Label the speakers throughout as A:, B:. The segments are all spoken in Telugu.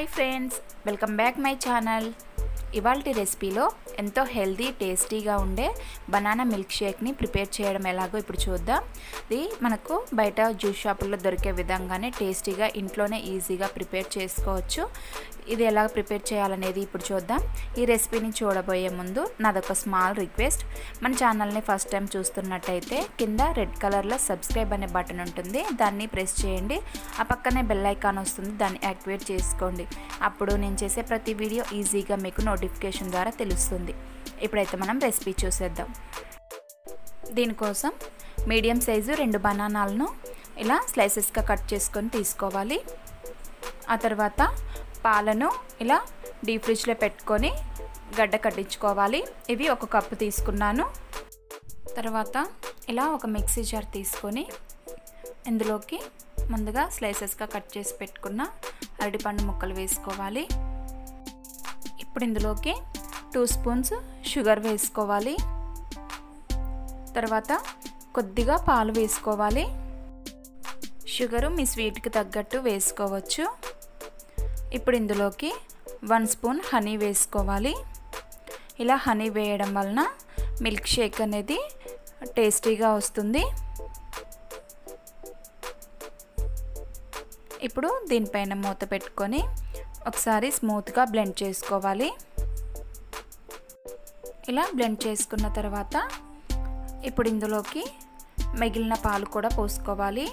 A: hi friends welcome back my channel ఇవాళ రెసిపీలో ఎంతో హెల్దీ టేస్టీగా ఉండే బనానా మిల్క్ షేక్ని ప్రిపేర్ చేయడం ఎలాగో ఇప్పుడు చూద్దాం ఇది మనకు బయట జ్యూస్ షాపుల్లో దొరికే విధంగానే టేస్టీగా ఇంట్లోనే ఈజీగా ప్రిపేర్ చేసుకోవచ్చు ఇది ఎలా ప్రిపేర్ చేయాలనేది ఇప్పుడు చూద్దాం ఈ రెసిపీని చూడబోయే ముందు నాదొక స్మాల్ రిక్వెస్ట్ మన ఛానల్ని ఫస్ట్ టైం చూస్తున్నట్టయితే కింద రెడ్ కలర్లో సబ్స్క్రైబ్ అనే బటన్ ఉంటుంది దాన్ని ప్రెస్ చేయండి ఆ పక్కనే బెల్ ఐకాన్ వస్తుంది దాన్ని యాక్టివేట్ చేసుకోండి అప్పుడు నేను చేసే ప్రతి వీడియో ఈజీగా మీకు నోటిఫికేషన్ ద్వారా తెలుస్తుంది ఇప్పుడైతే మనం రెసిపీ చూసేద్దాం దీనికోసం మీడియం సైజు రెండు బనానాలను ఇలా స్లైసెస్గా కట్ చేసుకొని తీసుకోవాలి ఆ తర్వాత పాలను ఇలా డీప్ ఫ్రిడ్జ్లో పెట్టుకొని గడ్డ కట్టించుకోవాలి ఇవి ఒక కప్పు తీసుకున్నాను తర్వాత ఇలా ఒక మిక్సీ జార్ తీసుకొని ఇందులోకి ముందుగా స్లైసెస్గా కట్ చేసి పెట్టుకున్న అరటిపండు ముక్కలు వేసుకోవాలి ఇప్పుడు ఇందులోకి టూ స్పూన్స్ షుగర్ వేసుకోవాలి తర్వాత కొద్దిగా పాలు వేసుకోవాలి షుగరు మీ స్వీట్కి తగ్గట్టు వేసుకోవచ్చు ఇప్పుడు ఇందులోకి వన్ స్పూన్ హనీ వేసుకోవాలి ఇలా హనీ వేయడం వలన మిల్క్ షేక్ అనేది టేస్టీగా వస్తుంది ఇప్పుడు దీనిపైన మూత పెట్టుకొని ఒకసారి స్మూత్గా బ్లెండ్ చేసుకోవాలి ఇలా బ్లెండ్ చేసుకున్న తర్వాత ఇప్పుడు ఇందులోకి మిగిలిన పాలు కూడా పోసుకోవాలి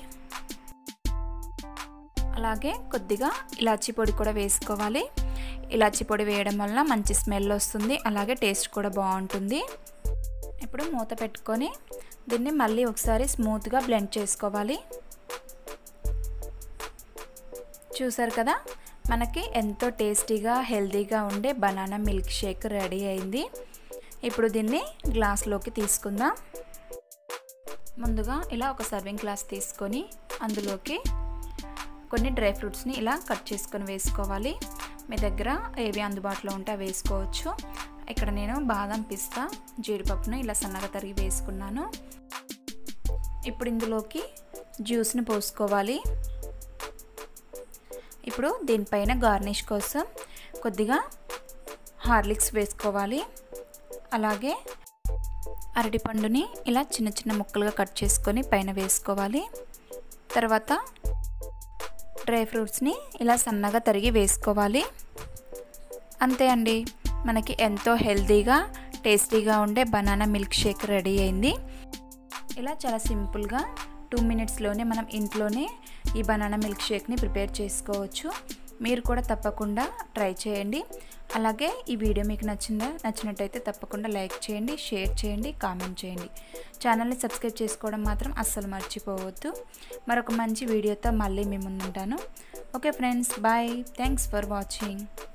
A: అలాగే కొద్దిగా ఇలాచీ పొడి కూడా వేసుకోవాలి ఇలాచీ పొడి వేయడం వలన మంచి స్మెల్ వస్తుంది అలాగే టేస్ట్ కూడా బాగుంటుంది ఇప్పుడు మూత పెట్టుకొని దీన్ని మళ్ళీ ఒకసారి స్మూత్గా బ్లెండ్ చేసుకోవాలి చూసారు కదా మనకి ఎంతో టేస్టీగా హెల్తీగా ఉండే బనానా మిల్క్ షేక్ రెడీ అయింది ఇప్పుడు దీన్ని గ్లాస్లోకి తీసుకుందాం ముందుగా ఇలా ఒక సర్వింగ్ గ్లాస్ తీసుకొని అందులోకి కొన్ని డ్రై ఫ్రూట్స్ని ఇలా కట్ చేసుకొని వేసుకోవాలి మీ దగ్గర ఏవి అందుబాటులో ఉంటే వేసుకోవచ్చు ఇక్కడ నేను బాదం పిస్తా జీడిపప్పును ఇలా సన్నగా తరిగి వేసుకున్నాను ఇప్పుడు ఇందులోకి జ్యూస్ని పోసుకోవాలి ఇప్పుడు దీనిపైన గార్నిష్ కోసం కొద్దిగా హార్లిక్స్ వేసుకోవాలి అలాగే అరటిపండుని ఇలా చిన్న చిన్న ముక్కలుగా కట్ చేసుకొని పైన వేసుకోవాలి తర్వాత డ్రై ఫ్రూట్స్ని ఇలా సన్నగా తరిగి వేసుకోవాలి అంతే అండి మనకి ఎంతో హెల్తీగా టేస్టీగా ఉండే బనానా మిల్క్ షేక్ రెడీ అయింది ఇలా చాలా సింపుల్గా టూ మినిట్స్లోనే మనం ఇంట్లోనే ఈ బనానా మిల్క్ షేక్ని ప్రిపేర్ చేసుకోవచ్చు మీరు కూడా తప్పకుండా ట్రై చేయండి అలాగే ఈ వీడియో మీకు నచ్చిందా నచ్చినట్టయితే తప్పకుండా లైక్ చేయండి షేర్ చేయండి కామెంట్ చేయండి ఛానల్ని సబ్స్క్రైబ్ చేసుకోవడం మాత్రం అస్సలు మర్చిపోవద్దు మరొక మంచి వీడియోతో మళ్ళీ మీ ముందుంటాను okay friends bye thanks for watching